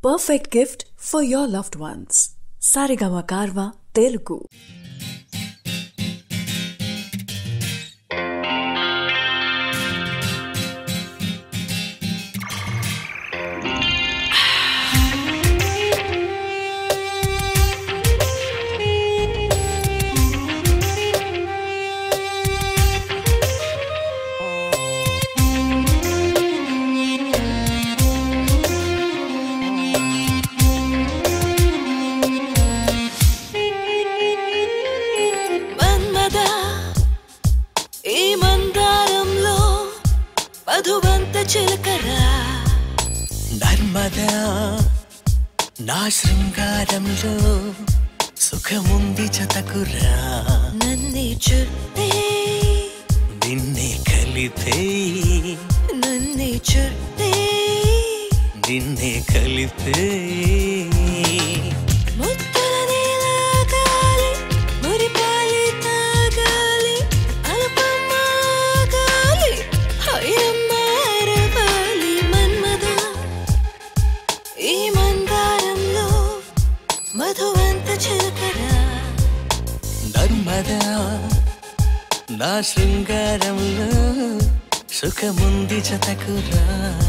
perfect gift for your loved ones. Sarigama Karva Telugu. Manmadha ఈ మందారంలో మధువంత చిలకరా నర్మదా నా శృంగారంలో సుఖముంది చతకురా నన్నే చుట్టే నిన్నే కలిపే నన్నే చుట్టే నిన్నే కలిపే ముత్తుల నీలాగాలి మురిపాలి తాగాలి అల్పమాగాలి హయమారవాలి మన్మద ఈ మందారంలో మధువంత చిలకరా నర్మదా నా శృంగారంలో సుఖముంది చతకురా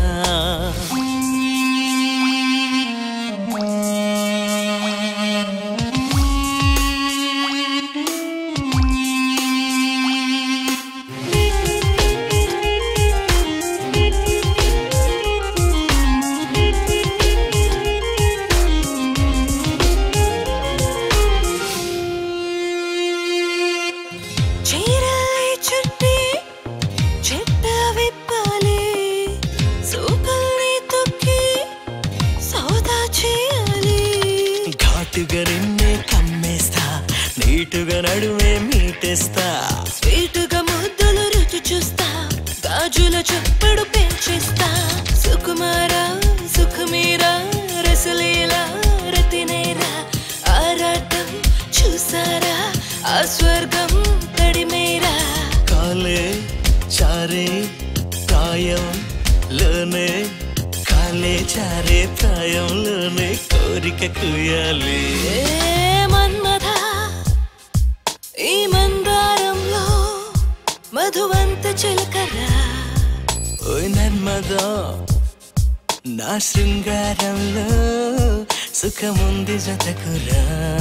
చీరల్ని చుట్టి చెట్ట విప్పాలి సూకల్ని తొక్కి సౌదా చేయాలి ఘాటుగా నిన్నే కమ్మేస్తా నీటుగా నడుమే మీటేస్తా స్వీటుగా ముద్దులు రుచి చూస్తా గాజుల చప్పుడు పెంచేస్తా సుకుమారా సుఖమీరా రసలీలా రతినేరా ఆరాటం చూసారా ఆ స్వర్గం తడిమేరా కాలే చారే ప్రాయం లోనే కాలే చారే ప్రాయంలోనే కోరిక కుయాలి ఏ మన్మథ ఈ మందారంలో మధువంత చిలకరా ఓయ్ నర్మదా నా శృంగారంలో సుఖముంది జతకురా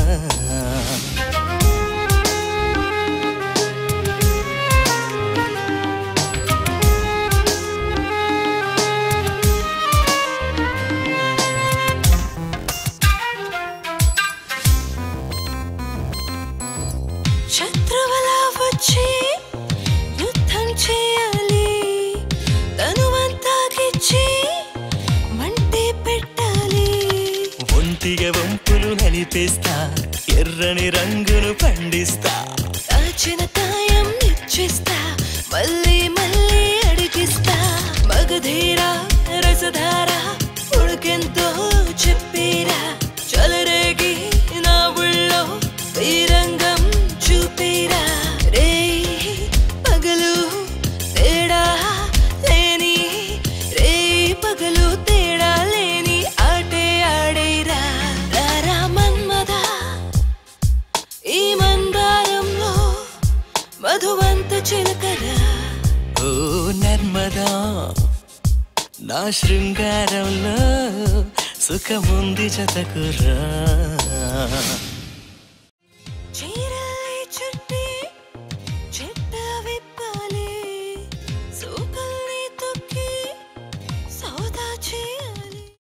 శత్రువులా వచ్చి యుద్ధం చేయాలి తనువంతా గిచ్చి మంటే పెట్టాలి ఒంటిగా వంపులు నలిపేస్తా ఎర్రని రంగును పండిస్తా దాచిన తాయం నిచ్చిస్తా మళ్ళీ మళ్ళీ అడిగిస్తా మగధీరా రసధార ఉడికెంతో చెప్పిరా చలరేగి నా ఊళ్ళో వీరంగం చూపిరా రే పగలు తేడా లేని రే పగలు తేడా లేని ఆటే ఆడేరా రారా మన్మదా ఈ మందారంలో మధువంత చిలకరా ఓ నర్మదా నా శృంగారంలో సుఖముంది జతకురా